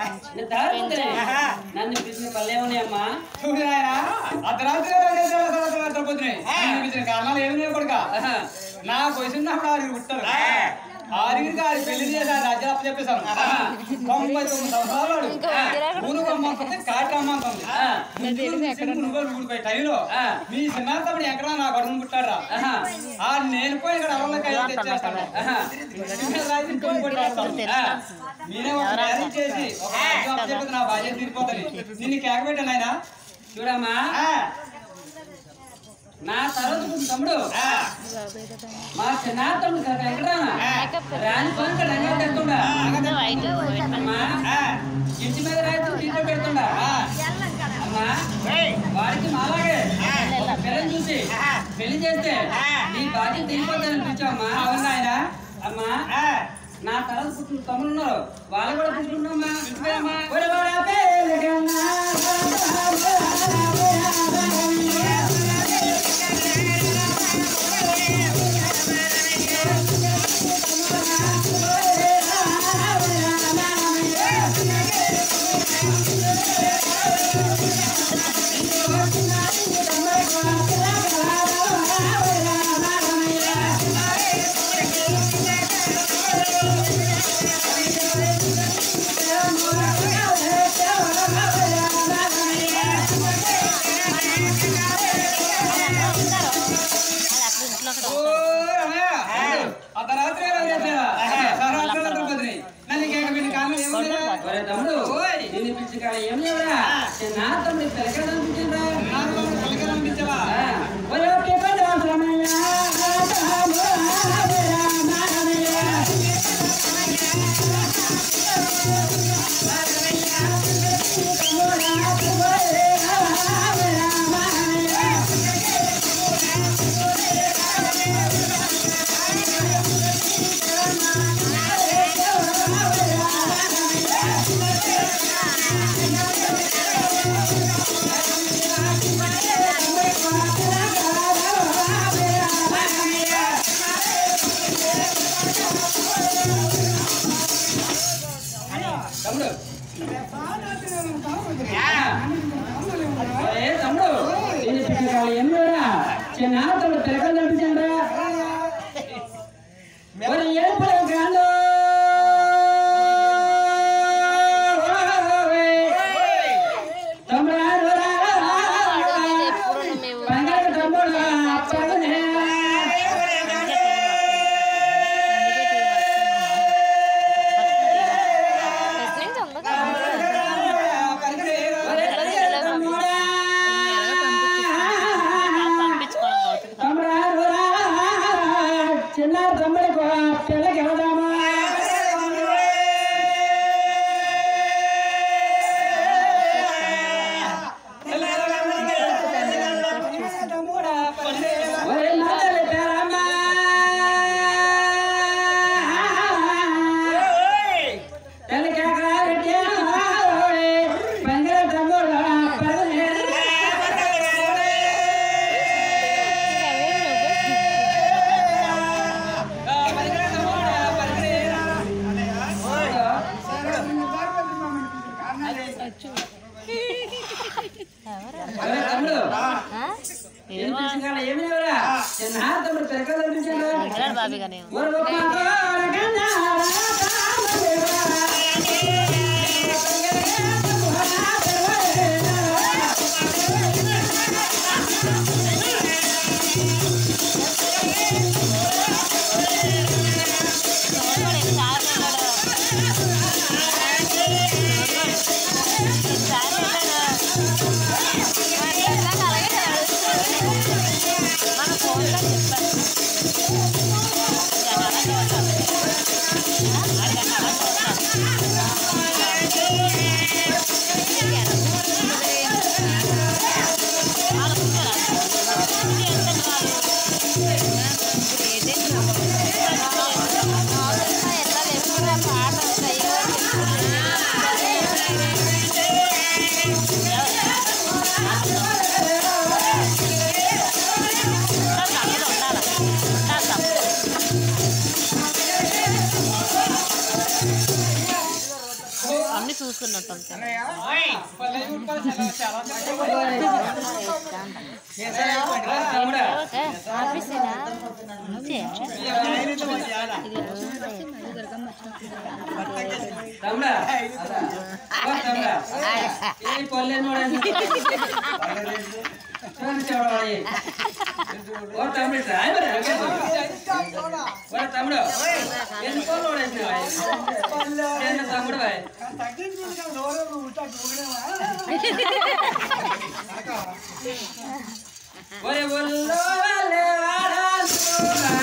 నేను తాగుతుంది నన్ను పిలిచిన పల్లె ఉన్నాయమ్మా చూడు నాయనా, అర్ధరాత్రి రెండు గంటల తర్వాత రాత్రి పొద్దునే. నేను ఇచ్చిన కారణాలు ఏమి లేవు కొడుకా. నా వయసున్నప్పుడు ఆరుగురు పుట్టారు ఆరుగురికి ఆరు పెళ్లి చేశారు రాజ్యం అప్పు చెప్పేశాను తొంభై తొమ్మిది సంవత్సరాలు వాడు. ఊరు అమ్మంటుంది కాటి అమ్మంటుంది ఊడిపోయి టైంలో మీ చిన్న తమ్ముడు ఎక్కడ నా కొడుకుని పుట్టారా ఆ నేను పోయి ఇక్కడ అవ్వలకి తెచ్చేస్తాను నేనే ఒక మ్యారేజ్ చేసి ఒక రాజ్యం అప్పచెప్పితే నా బాధ్యత తీరిపోతుంది నిన్ను కేక పెట్టాను ఆయన చూడమ్మా నా తర్వాత పుట్టిన తమ్ముడు మా చిన్న తమ్ముడు కదా వెంకటరామ రాని పని ఇక్కడ రంగా పెడుతుండా అమ్మా ఇంటి మీద రాయితూ ఇంట్లో పెడుతుండా అమ్మా వాడికి మాలాగే ఒక పిల్లని చూసి పెళ్లి చేస్తే నీ బాధ్యత తీరిపోతాను అనిపించావమ్మా అవును ఆయన అమ్మా నా తర్వాత పుట్టిన తమ్ముడు ఉన్నారు వాళ్ళు కూడా పుట్టుకున్నామ్మా ఇంటిపోయమ్మా ఓ రమయ్య, అర్ధరాత్రి వేళ చేశారా? సర్వరాత్రి రాత్రి పొద్దునే. నన్ను కేక పెట్టిన కారణం ఏముంది? ఒరే తమ్ముడు ఓయ్. నిన్ను పిలిచి కాడ ఏం లేవురా నా తమ్ముడు తెలకడ అనిపించిందా నాకు ఒక పిల్లకి అనిపించవా? ఒరే ఓకే పని అవసరమయ్యా తమ్ముడు ఒరే తమ్ముడు నిన్ను పిలిచి కాడ ఏం లేవురా చిన్న తమ్ముడు తెలకడ అనిపించిందా ఒరే ఏడుపులేవు కాళ్ళు తమ్ముడా బంగారు తమ్ముడు పరుగునే ఒరే బంగారు తమ్ముడా తమ్ముడా రోరా చిన్న తమ్ముడికి పిల్లకి వెళ్దామా ఒరే మాటలు పేరమ్మా పిల్లకి ఎక్కడ బంగారు తమ్ముడు పరుగునే ఒరే తమ్ముడు ఏం పిలిచినా ఏమి లేవురా చిన్న తమ్ముడు పిల్లకలు అనిపించాడు బాబీ గానే మన ఫోన్లో చెప్పారు చూసుకున్నట్టు పల్లె ఉట్టాలి చాలా తమ్ముడా ఆఫీసేనా అంతే తమ్ముడా ఓ తమ్ముడా ఈ పొల్లేని వాడు చూడండి చూడవాలి ఓ తమ్ముడు రాయి మరి అలాగే పోయి. ఓ తమ్ముడు ఎన్ని కోళ్ళు వాడేసినావా చిన్న తమ్ముడు వాయ్. ఒరే ఒల్లో వాళ్ళే వాడాలురా.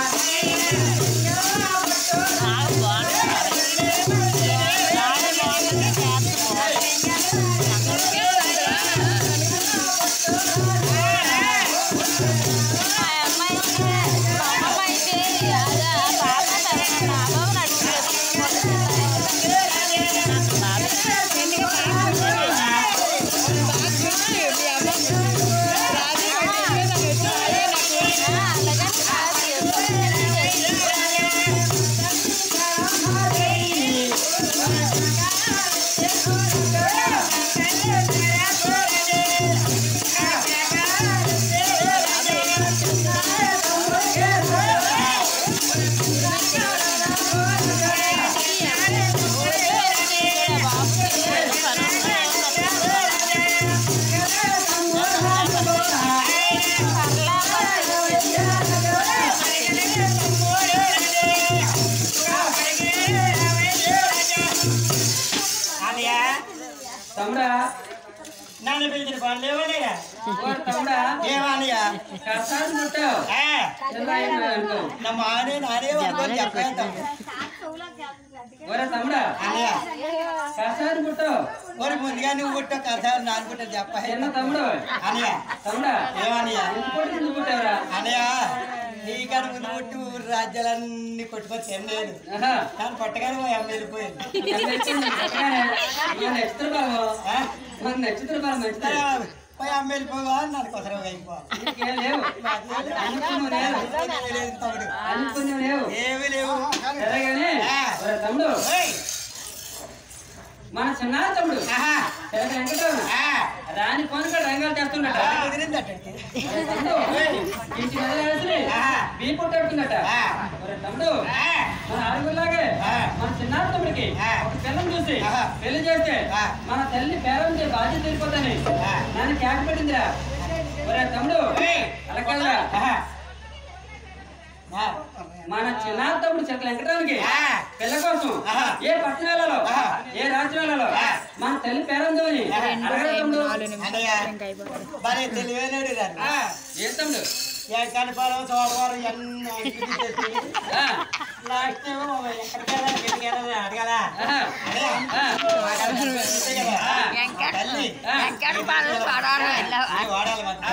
తమ్ముడా నన్ను పిలిచిన పనులు ఏమన్నాయా ఓ తమ్ముడా ఏమన్నాయా కష్టాలు ముట్టావు చిన్న ఆయన అనుకో నా మానే నానే అనుకోని చెప్పేంత ఒరే తమ్ముడా అన్నయ్య కష్టాలు ముట్టావు మరి ముందుగా నువ్వు పుట్ట కథలు నాకు పుట్ట చెప్ప చిన్న తమ్ముడు అన్నయ్య తమ్ముడా ఏమన్నయ్య ఎంత కొడుకు ఎందుకు పుట్టావురా అన్నయ్య నీకడ ముందు పుట్టి ఊరు రాజ్యాలన్నీ కొట్టుకొని తినలేదు ఆహా. కానీ పట్టగానే మా అమ్మ వెళ్ళిపోయింది మన నక్షత్ర బలం ఆ? మన నక్షత్ర బలం మంచిది సరే, పోయి అమ్మ వెళ్ళిపోగా నన్ను కొసరం అయిపోవాలి నీకేం లేవు అనుకున్నావు లేవు లేదు తమ్ముడు అనుకున్నావు లేవు ఏమీ లేవు సరేగానే ఒరే తమ్ముడు ఏయ్! మన చిన్న తమ్ముడు ఆహా! తెలగ వెంకటరావు ఆ! రాని పనుక రంగాలు చేస్తుండట అది కుదిరింది అట్టండి. ఒరే తమ్ముడు ఇంటి మీద వేసి బీ పుట్టేడుతుందట ఆ! ఒరే తమ్ముడు ఆ! మన ఆరుగులాగే ఆ. మన చిన్న తమ్ముడికి ఆ. ఒక పిల్లని చూసి ఆహా. పెళ్లి చేస్తే ఆ. మన తల్లి పేరం చేసి బాధ్యత వెళ్ళిపోతాని ఆ. నన్ను క్యాక్ పెట్టిందిరా ఒరే తమ్ముడు ఏయ్! అలా కాదురా ఆహా! ఆ! మన చిన్న తమ్ముడు చెట్ల వెంకటానికి ఆ! పిల్ల కోసం ఆహా. ఏ పట్టణాలలో ఆహా. ఏ రాజ్యాలలో ఆ. మన తల్లి పేరందని అడగరా తమ్ముడు అన్నయ్య, భలే తెలివైనడు రా. ఆ, ఏ తమ్ముడు ఏ కనపరం చోడవరం ఎన్ని అంకితం చేసి, ఆ, లాస్ట్ ఏమో ఎక్కడికి వెళ్ళాలి, ఎక్కడికి వెళ్ళాలి అని అడగాలా? ఆహా. అన్నయ్య, ఆ. మాట్లాడి కనిపిస్తే కదా. ఆ. తల్లి, ఆ. ఏ వాడాలి మంచిది?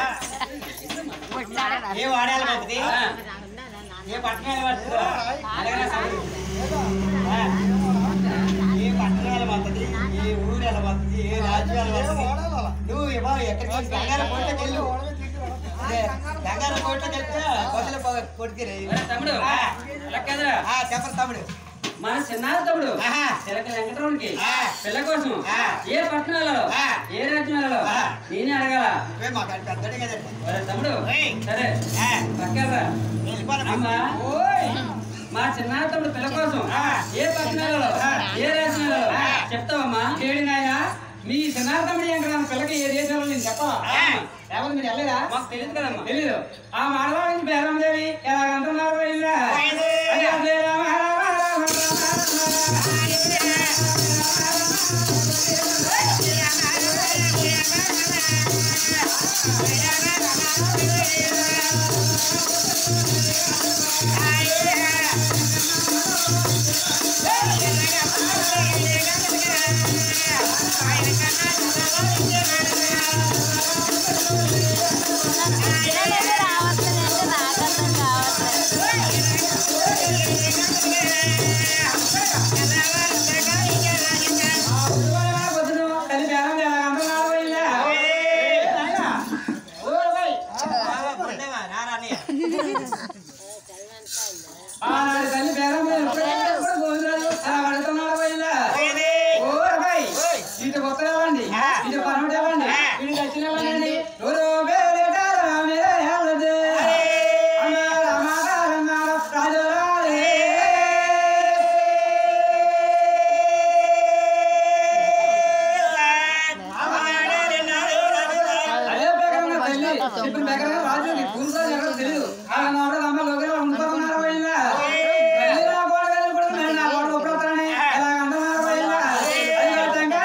ఏ వాడాలి మంచిది? ఆ. ఏ పట్టణాలు మంచిది? అడగరా తమ్ముడు. ఆ. ఏ పట్టణాలు మంచిది ఏ ఊరు ఎలా మంచిది ఏ రాజ్యం ఎలా మంచిది నువ్వు ఏమో ఎక్కడికి గంగార కోటకి వెళ్ళు అదే, గంగార కోటకి వెళ్తే బస్సులో కొడుకురే ఒరే తమ్ముడు అలా కాదురా చెప్పరు తమ్ముడు మన చిన్న తమ్ముడు ఆహా. చిలక వెంకటరావునికి ఆ. పిల్ల కోసం ఆ. ఏ పట్టణాలలో ఆ. ఏ రాజ్యాలలో ఆ. నేనే అడగాల నువ్వే మాకు అది పెద్దడే కదండి ఒరే తమ్ముడు ఏయ్. సరే ఆ, పక్కరా వెళ్ళిపోవాలి అమ్మా ఓయ్ మా చిన్న తమ్ముడు పిల్ల కోసం ఆ. ఏ పట్టణాలలో ఆ. ఏ రాజ్యాలలో ఆ. చెప్తావమ్మా ఏడు నాయన మీ చిన్న తమ్ముడు ఎక్కడ పిల్లకి ఏ దేశంలో నేను చెప్పాలా ఆ. లేకపోతే మీరు వెళ్ళలేదా మాకు తెలియదు కదమ్మా తెలీదు ఆ మాడవాళ్ళకి బేరం దేవి ఎలాగంటున్నారు పోయిందా పోయింది. అయ్యా శ్రీరామ రామ రామ రామ రామ. రావట్లేదు రాగర్థం కావట్లేదు ఆ ఊరువాళ్ళ పొద్దున తల్లి బేరం ఎలాగంటున్నారు పోయిందా నాయనా, ఊరు పోయి. బాబా, పుణ్యమా, రారా అన్నయ్య. ఆనాడు తల్లి బేరం ఎప్పుడైనా కూడా గోవిందరాజు అలా పడుతున్నాడు పోయిందా పోయింది. ఊరు పోయి. ఓయ్, ఇప్పుడు దగ్గర రాజు నీ పూర్తి రాజు ఎక్కడో తెలియదు అలా నా వాడు అమ్మ లోకల్ ఉంటారన్నారు పోయిందా మళ్ళీ నా కోడ వెళ్ళి కూడా నేను నా కోడ ఒప్పుడతానని ఎలా అంటున్నారు పోయిందా అది అర్థంగా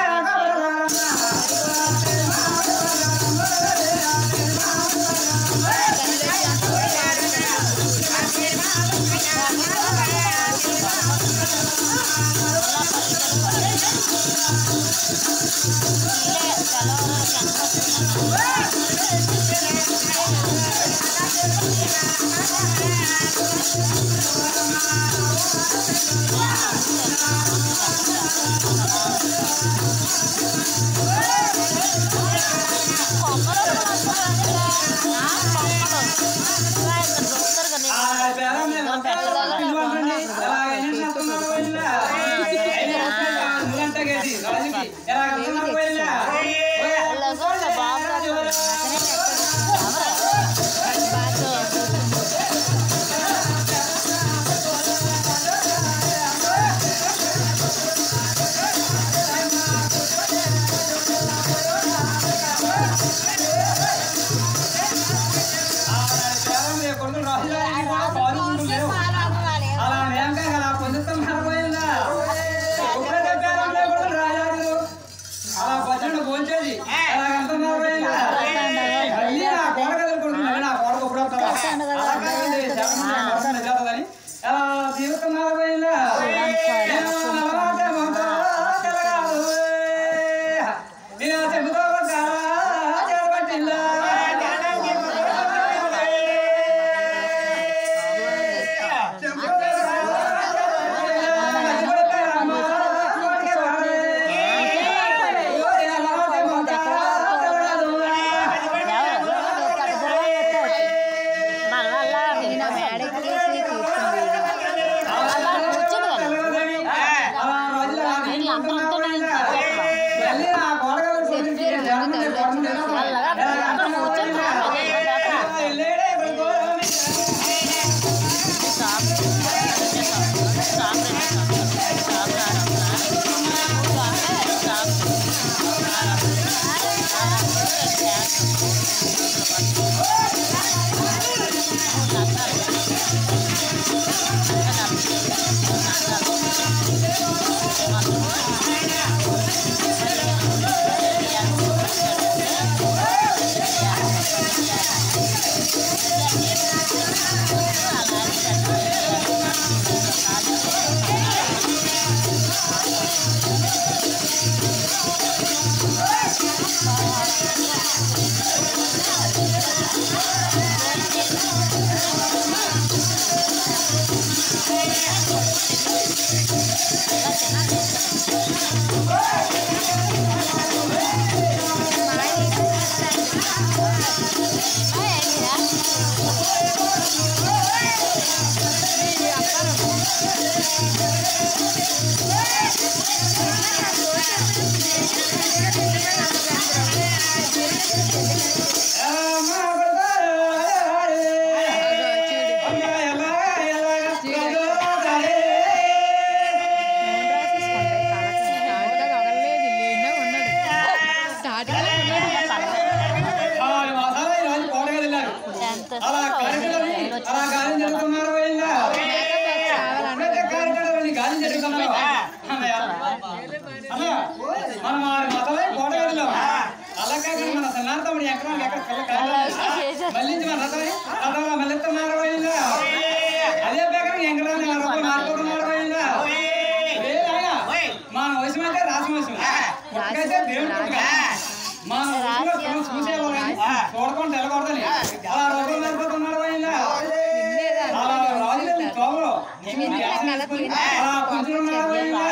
ఆ బేరం నేను అంతా పిలవండి. ఎలా ఏం చేస్తున్నారు పోయిందా నువ్వంతా గేసి రాజుకి ఎలా అంటున్నారు పోయిందా అలా మేంకా అలా పొందుతున్నారు పోయిందా ఎప్పుడైతే పేరంటే కూడా రాజాజులు అలా పచ్చడి పోల్చేది అలా అంటున్నారు పోయిందా మళ్ళీ నా కోడక ఎదుర్కొంటున్నాను నా కోడక ఇప్పుడు అలా కాదండి చెప్పండి కొడక నిజాలని అలా తీరుతున్నారు పోయిందా నేను అలవాటే మొత్తం కలగాదు. నేను చెబుతా చెబట్టిల్లా అలా కార్యక్రమాన్ని అలా గాలి జరుగుతున్నారు పోయిందా ఎప్పుడైతే కార్యక్రమాన్ని గాలి జరుగుతున్నారో అన్నయ్య, అన్నయ్య, మనం ఆరు మతలే కోట గదిలో అలా కాకుండా మన సన్నార్థముడు ఎకరానికి ఎక్కడ కళ్ళ కాదు మళ్ళీ మన రథం రథంలో మళ్ళీస్తున్నారు పోయిందా అదే ప్రకారం ఎకరాన్ని ఆ రూపాయలు మార్చుకుంటున్నారు పోయిందా ఏ నాయనా, మన వయసు అయితే రాసి వయసు పుట్టకైతే దేవుడు పుట్టుక మన వయసులో మనం చూసేవాళ్ళం కానీ చూడకుండా వెళ్ళకూడదని అలా రూపాయలు మారిపోతున్నారు పోయిందా అలా రాజులు తోమలో అలా కూర్చున్నారు పోయిందా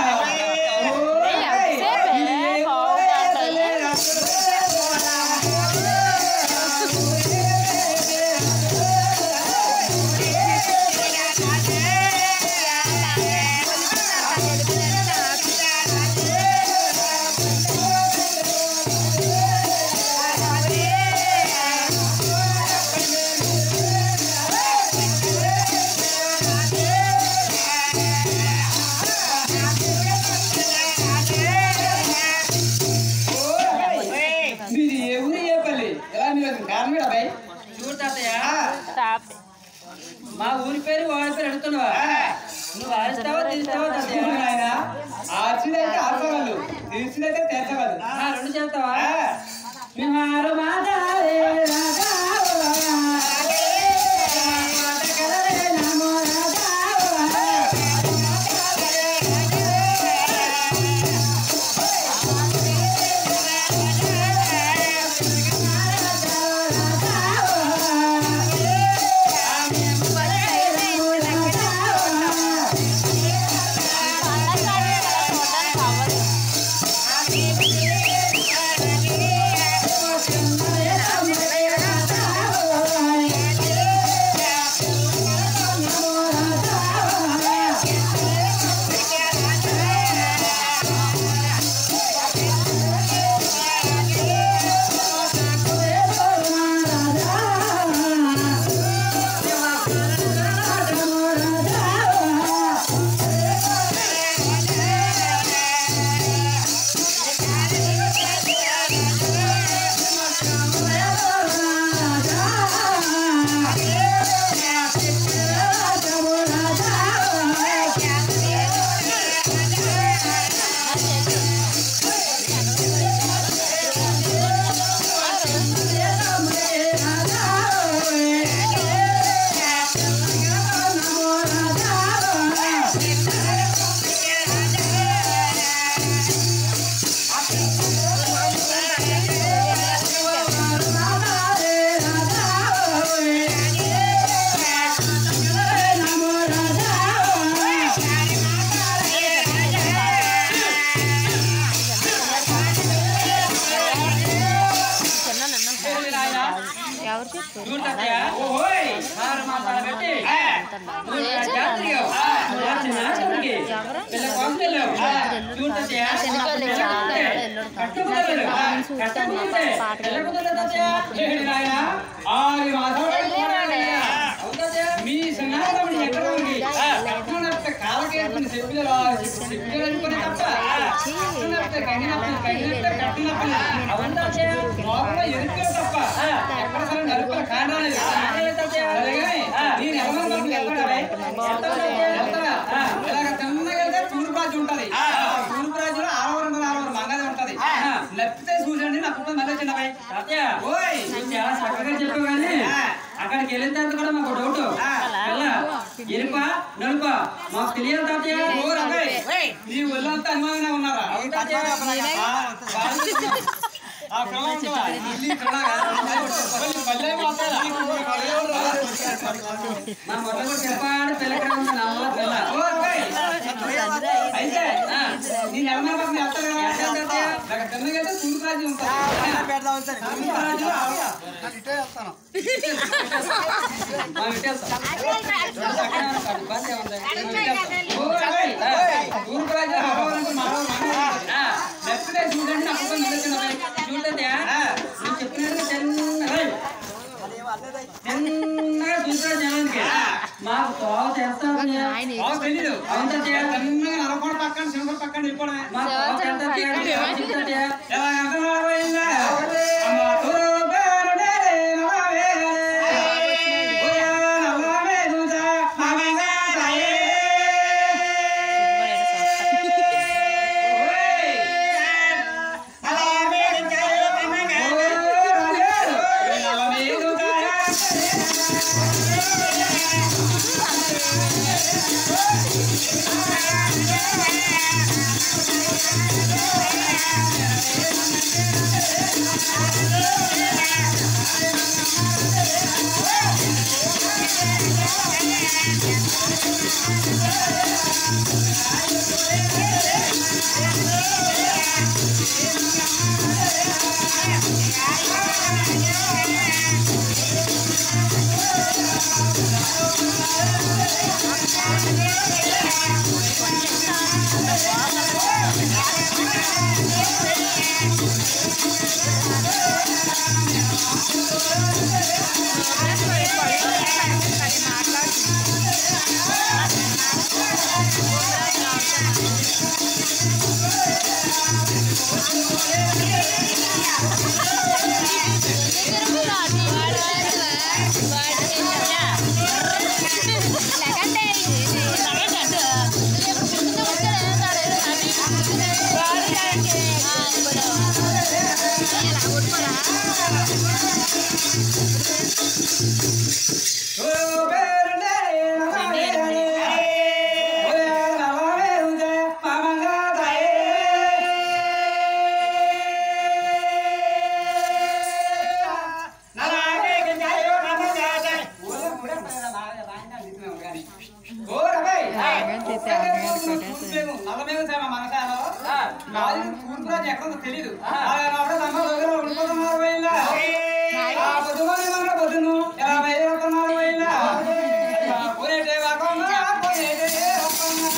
ఆ మా ఊరి పేరు వాడి పేరు అడుగుతున్నావా నువ్వు ఆరుస్తావా తీస్తావా దేవుడు నాయన ఆర్చిదైతే ఆర్చగలదు తీర్చిదైతే తీర్చగలదు రెండు చేస్తావా మేము ఆరు మాదాలే రాగావా. మాటకలే నమో రాగావా. ఎవరు చెప్పారు చూడు తాతయ్య. ఓయ్, ఆరు మాసాలు పెట్టి, నువ్వు నా జాతరగా, నువ్వు నా చిన్నాచరికి, పిల్ల కోసలేవు. చూడు తాతయ్య, పిల్లకుంటే, కట్టుకున్నాడు. కట్టుకుంటే, పిల్లకుంటే తాతయ్య. ఏడు నాయన ఆరు మాసాలు పెట్టుకున్నాడయ్యా. అవును తాతయ్య. మీ సన్నాతముడు ఎక్కడ ఉంది కట్టుకున్నట్టు కాలకేసుకుని చెప్పిలో చెప్పిలో అనుకుని తప్ప కట్టుకున్నట్టు కట్టినప్పుడు కట్టినట్టు కట్టినప్పుడు అవును తాతయ్య. లోపల ఎరుకలు తప్ప ఎక్కడ సరే నలుపుల కారణాలేదు అదే తాతయ్య. అలాగని నేను ఎవరి వరకు వెళ్తాడా వెళ్తాడా ఇలాగ తిన్నగా వెళ్తే తూర్పు రాజ్యం ఉంటది ఆ తూర్పు రాజ్యంలో ఆరవరం మీద ఆరవరం మంగళ ఉంటది లెఫ్ట్ చూసండి నా కుటుంబం మళ్ళీ చిన్నపై తాతయ్య, ఓయ్ నువ్వు చాలా చక్కగా చెప్పావు కానీ అక్కడికి వెళ్ళిన తర్వాత కూడా మాకు డౌట్ పిల్ల ఎరుప నలుప మాకు తెలియదు తాతయ్య ఓ రంగయ్, నీ ఒళ్ళంతా అనుమానంగా ఉన్నారా అవును తాతయ్య. ఆ, బాగా ఆ పిల్ల ఉంటుందా? ఇల్లు పిల్ల కాదు. మళ్ళీ పల్లె మాట్లాడా? మా మొదలు కూడా చెప్పాడు పిల్ల ఎక్కడ ఉంది నా అమ్మ పిల్ల ఓ రంగయ్, అయితే ఆ, నీ నెలమల పక్కన వెళ్తారు కదా? వెళ్తాను తాతయ్య. నాకు తిన్నగా వెళ్తే తూర్పు రాజ్యం ఉంటది తూర్పు రాజ్యం ఆరవరం. మా విట్టేస్తాం చక్కగా ఉంటాడు ఇబ్బంది ఏముంది ఓ రంగయ్, ఆ, తూర్పు రాజ్యం ఆరవరం మారవరం మంగళ ఉంటది. ఆ, లెఫ్ట్ సైడ్ చూడండి నా కుటుంబం మళ్ళీ చిన్నపై చూడదయ్యా నువ్వు చెప్పినట్టు చిన్నగా చిన్నగా చూసాడు జనానికి మాకు తోవ చేస్తాను బాగా తెలీదు అవును తాతయ్య. చిన్నగా నలకొండ పక్కన సింహ పక్కన వెళ్ళిపోవడమే మా తోవ చేస్తాను చూడదయ్యా ఆ ఎక్కడ ఉందో తెలీదు అప్పుడే అమ్మ దగ్గర ఉండిపోతున్నారు పోయిందా ఆ పొద్దుమని మన పొద్దును ఎలా బయలుదేరుతున్నారు పోయిందా పోయేటే వాకమ్మ పోయేటే వాకమ్మ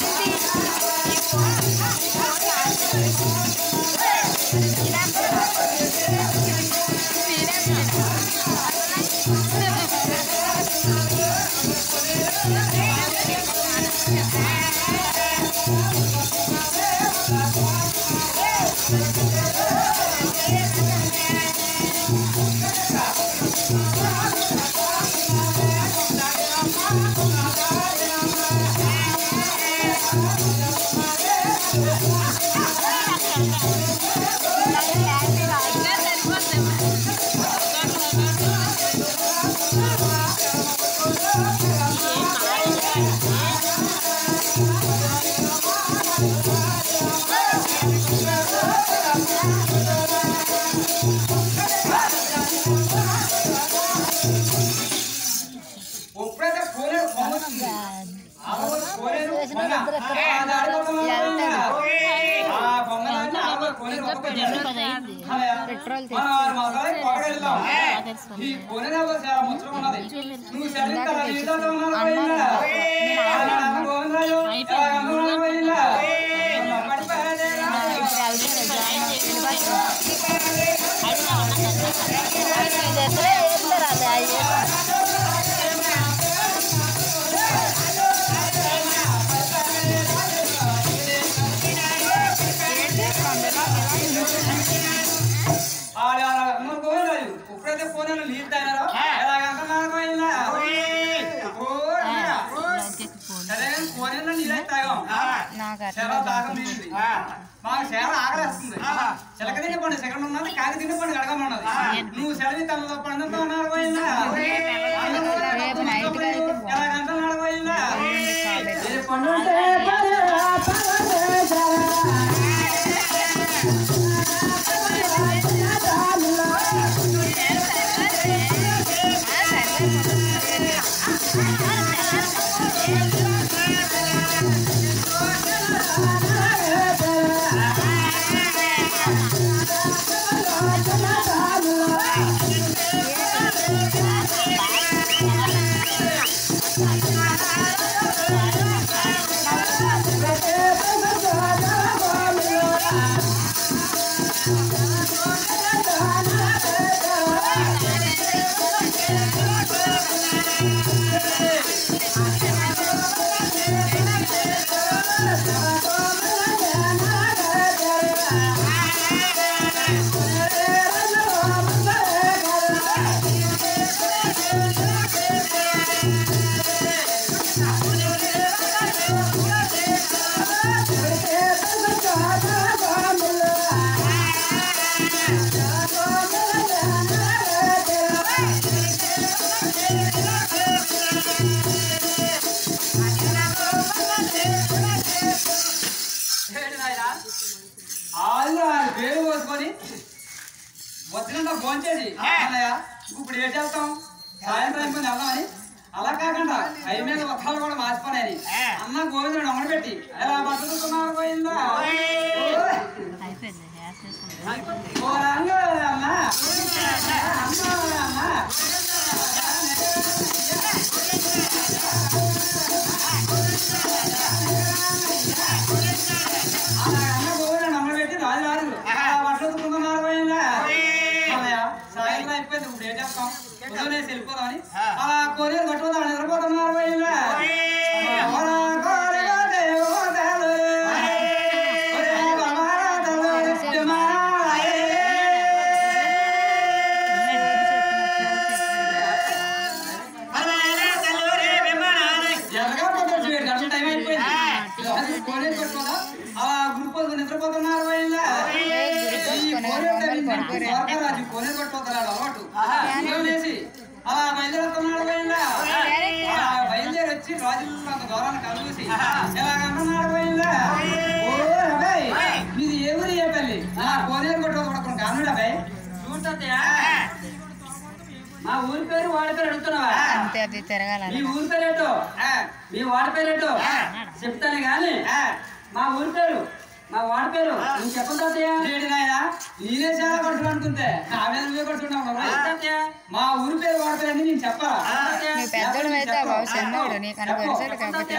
ఎప్పుడైతే కోలేరు కొమ్మ వచ్చింది ఆ రోజు కోలేరు కొమ్మ. ఆ దారి పోతున్నారు పోయిందా? ఆ కొమ్మ దాటి ఆ రోజు కోలేరు ఒక్క పదైంది. పెట్రోల్ మనం ఆరు మాసాలకి పొగడెళ్దాం. ఈ కోనేరు ఎవరు చాలా ముచ్చటగా ఉన్నది. నువ్వు చదివితే అలా జీవితాంతం ఉన్నావు పోయిందా? ఆ నాన్న గోవిందరాజు, ఎలా ఉన్నావు పోయిందా? మొన్న పడిపోయాడేరా. ఆడ ఆడ అమ్మ గోవిందరాజు, ఎప్పుడైతే కోనేరు నీళ్ళు తాగారో, ఎలాగంటున్నారు పోయిందా? ఓ, అన్నయ్య. సరే, కోనేరులో నీళ్ళు అయితే తాగాం. నాకు శర దాగం తీసింది. మాకు శర ఆగలేస్తుంది చిలక తిండి పండు సెకండ్ ఉన్నది కాకి తిండి పండు అడగమన్నది నువ్వు సెలవి తనలో పండుతో ఉన్నారు పోయిందా రేపు నైట్ కి అయితే బాగుంది. ఎలాగంటున్నాడు పోయిందా ఏ పండు ఉంటే ఏంటి నాయనా? ఆళ్ళు ఆరు పేరు పోసుకొని వచ్చినంత భోంచేసి అన్నయ్య ఇప్పుడు ఏం చేస్తాం సాయంత్రం అయిపోయింది వెళ్దామని అలా కాకుండా అవి మీద ఒక్కలు కూడా మార్చిపోయాయి అన్న గోవిందుడు అమలు పెట్టి ఎలా బతుకుతున్నారు పోయిందా అయిపోయింది గ్యాస్ వేసుకుంటాం ఓ రంగ అన్న అమ్మ అన్న అలా అన్న గోవిందుడు అమలు పెట్టి రాజు రాజు అలా బతుకుతున్నారు పోయిందా అన్నయ్య, సాయంత్రం అయిపోయింది ఇప్పుడు ఏం చేస్తాం ఉదయం వెళ్ళిపోదామని అలా కొరియర్ కట్టుకోదాం నిద్రపోతున్నారు పోయిందా అలా కోరిగా దేవతలు, ఒరే బలరాతలు, విమానాలే. ఎర్రగా పోతాడు చూడు, గంట టైం అయిపోయింది. అది కొరియర్ కట్టుకోదా? అలా గ్రూప్ వాళ్ళు నిద్రపోతున్నారు పోయిందా ఈ కొరియర్ టైం స్వర్గరాజు కొరియర్ కట్టుకోతాడు అలవాటు ఉదయం లేచి అలా బయలుదేరుతున్నాడు పోయిందా అలా బయలుదేరి వచ్చి రాజులు అంత దూరాన్ని కలుసి ఎలాగంటున్నాడు పోయిందా ఓ అబ్బాయి మీది ఏ ఊరు ఏ పల్లి ఆ కోనేరు కొట్టుకోకుండా కానుడు అబ్బాయి చూడతయ్యా మా ఊరి పేరు వాడి పేరు అడుగుతున్నావా అంతే అది తిరగాల మీ ఊరి పేరేటో మీ వాడి పేరేటో చెప్తాను గాని మా ఊరి పేరు మా వాడి పేరు నువ్వు చెప్పండి తాతయ్య ఏంటి నాయనా నేనే చాలా కొడుతున్నా అనుకుంటే ఆమె నువ్వే కొడుతున్నావు తాతయ్య మా ఊరి పేరు వాడతారని నేను చెప్పా నువ్వు పెద్దోడు అయితే బాబు చిన్నోడు నీకు అని పరిచయం కాకపోతే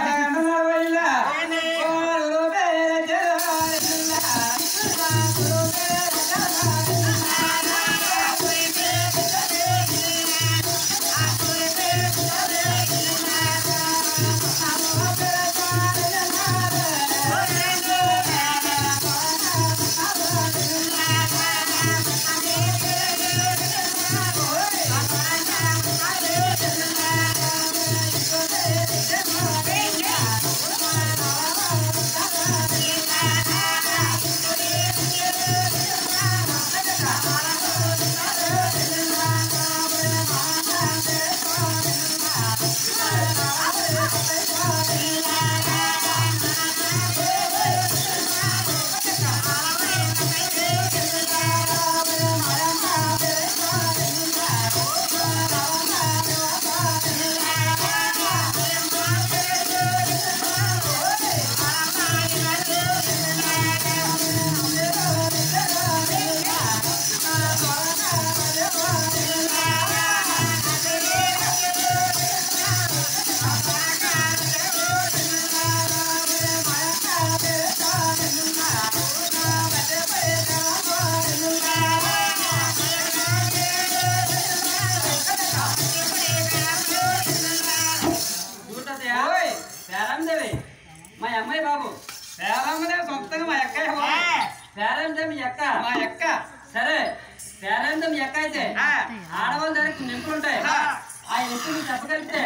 చూడు తాతయ్య పేరందేవి మా అమ్మాయి బాబు పేరమ్మనే సొంతంగా మా అక్కయ్య బాబు. పేరందే మీ అక్క మా అక్క సరే పేరందే మీ అక్క అయితే ఆడవాళ్ళ దగ్గర నింపులు ఉంటాయి ఆ నింపులు చెప్పగలిగితే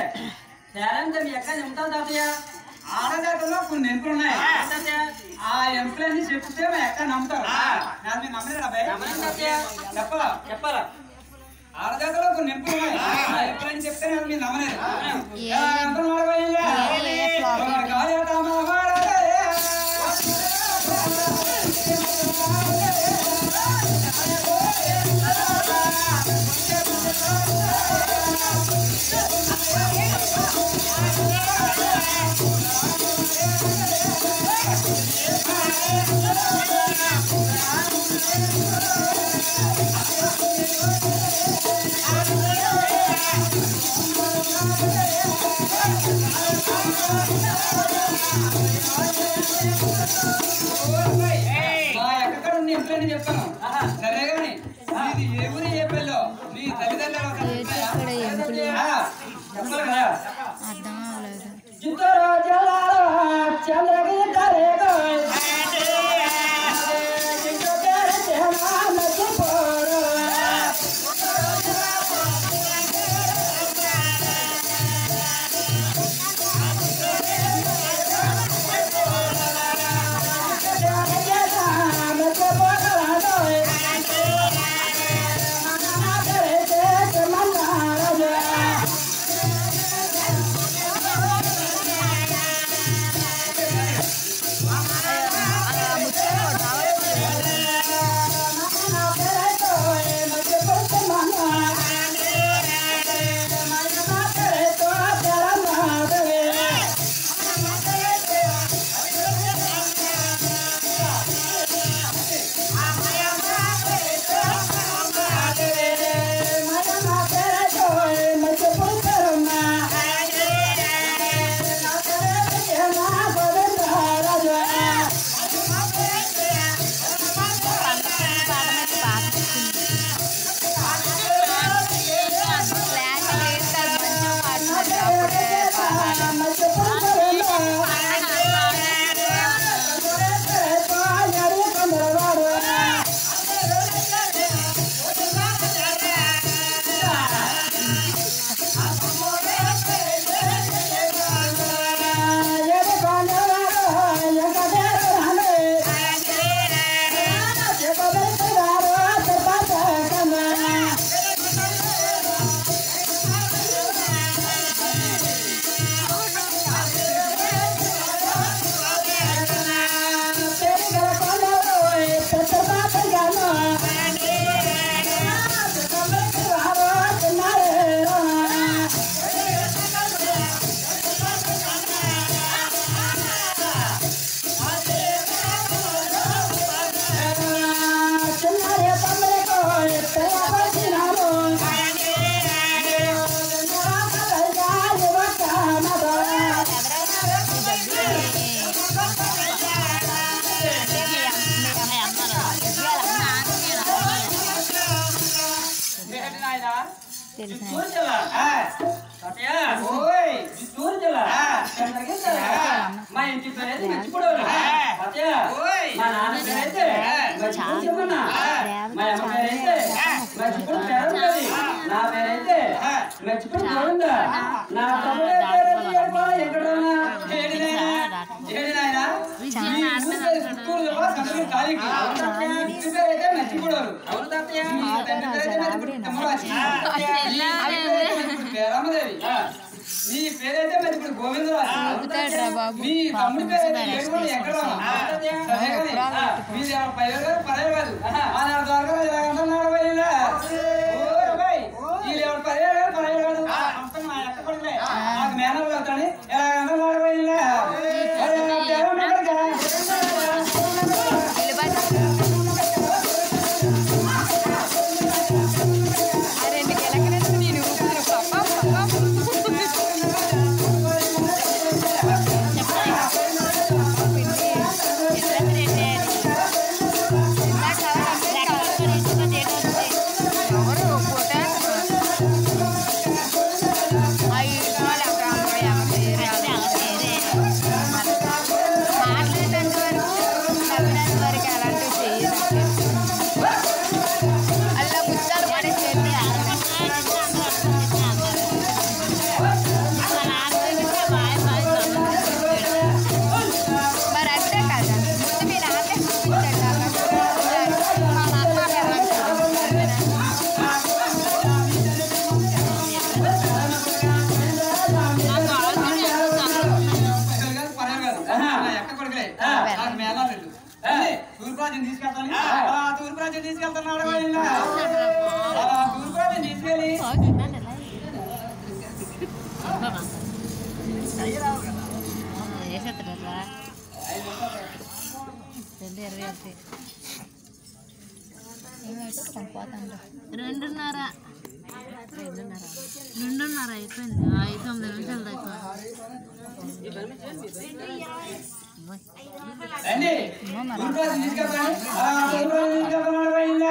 పేరందే మీ అక్క నింపుతావు తాతయ్య ఆడజాతలో కొన్ని ఎంపులు ఉన్నాయి తాతయ్య ఆ ఎంపులన్నీ చెప్తే మా అక్క నమ్ముతారు నాకు మీరు నమ్మలేరు అబ్బాయి నమ్మలేను తాతయ్య చెప్పాలా చెప్పాలా ఆడజాతలో కొన్ని ఎంపులు ఉన్నాయి ఆ ఎంపులని చెప్తే నేను మీరు నమ్మలేరు ఏ- ఆ ఎంపులు వాడబోయ్యా. ఏ- ఏ ఫ్లాప్ ఒక గాయట మా వాడలే. మా ఎక్కడ ఉన్న ఎంపులని చెప్పాను సరే గాని ఇది ఏ ఊరు ఏ పెళ్ళో మీ తల్లిదండ్రులు ఎవరు ఏంటి చెప్తారా? ఇక్కడ ఎంపులు ఆ, చెప్పాలి కదా అర్థం అవ్వలేదు చిత్తూరు జిల్లాలో చంద్రగిరి రేగో ఆ తెలిసిన చిత్తూరు జిల్లా ఆ, తాతయ్య ఓయ్ చిత్తూరు జిల్లా ఆ. చంద్రగిరి జిల్లా. మా ఇంటి పేరైతే మెచ్చిపడవాలి ఆ. తాతయ్య ఓయ్. మా నాన్న పేరైతే మర్చిపోయి చెప్పన్నా మా అమ్మ పేరైతే మర్చిపోయి పేరు ఉన్నది నా పేరైతే మర్చిపోయి గోవిందా నా తమ్ముడు పేరైతే ఏడుకోవాలి ఎక్కడున్నా ఏడి నాయనా? ఏడి నాయనా? ఈ ఊరు పేరు చిత్తూరు జిల్లా చంద్రగిరి తారీఖు. ఇంటి పేరు అయితే మెచ్చిపూడోరు. అవును తాతయ్య మీ తండ్రి పేరు అయితే మెచ్చిపూడి తిమ్మరాజు. ఈ తల్లి పేరు అయితే మెచ్చిపూడి పేరమ్మదేవి. నీ పేరైతే మెచ్చిపూడి గోవిందరాజు. ఊపుతాడురా బాబు మీ తమ్ముడి పేరు అయితే ఏడుకోండి ఎక్కడోనా? సరే కానీ, ఆ, మీది ఎవరి పైరు కాదు, పరాయి కాదు. ఆ నెల ద్వారా ఇలాగంతా నడవయ్యిందా? ఓయ్ ఓయ్. వీళ్ళు ఎవరి పరాయి కాదు, పరాయి కాదు. అంతా మా అక్క కొడుకులే. నాకు మేనల్లుడు అవుతాడని ఇలాగంతా నడవయ్యిందా? అరే, నా పేరు ఉన్నాడు కదా. రెండు గిలకనెత్తు నేను ఊపిరి పాప పాప ఎవరు ఫోటో అయ్యి మాట్లాడేంత వరకు నవ్వినంత వరకు అలాంటివి చేయదు అలా పుస్తకాలు పడేసి మరి అంతే కదా ముందు మీరు ఆటే మా అమ్మ పైరు కాదు, పరాయి కాదు. నా అక్క కొడుకులే. నాకు మేనల్లుడు. ఏంది? తూర్పు రాజ్యం తీసుకెళ్తాను ఆ తూర్పు రాజ్యం తీసుకెళ్తాను నడవయ్యిందా? ఆ తూర్పు రాజ్యం తీసుకెళ్ళి రెండు ఇరవై ఒకటి ఏమైతే పోతాండ రెండున్నర రెండున్నర రెండున్నర అయిపోయింది ఐదు తొమ్మిది నిమిషాలు దాకా రండి. తూర్పు రాజ్యం తీసుకెళ్తాను ఆ తూర్పు రాజ్యం తీసుకెళ్తాను నడవయ్యిందా?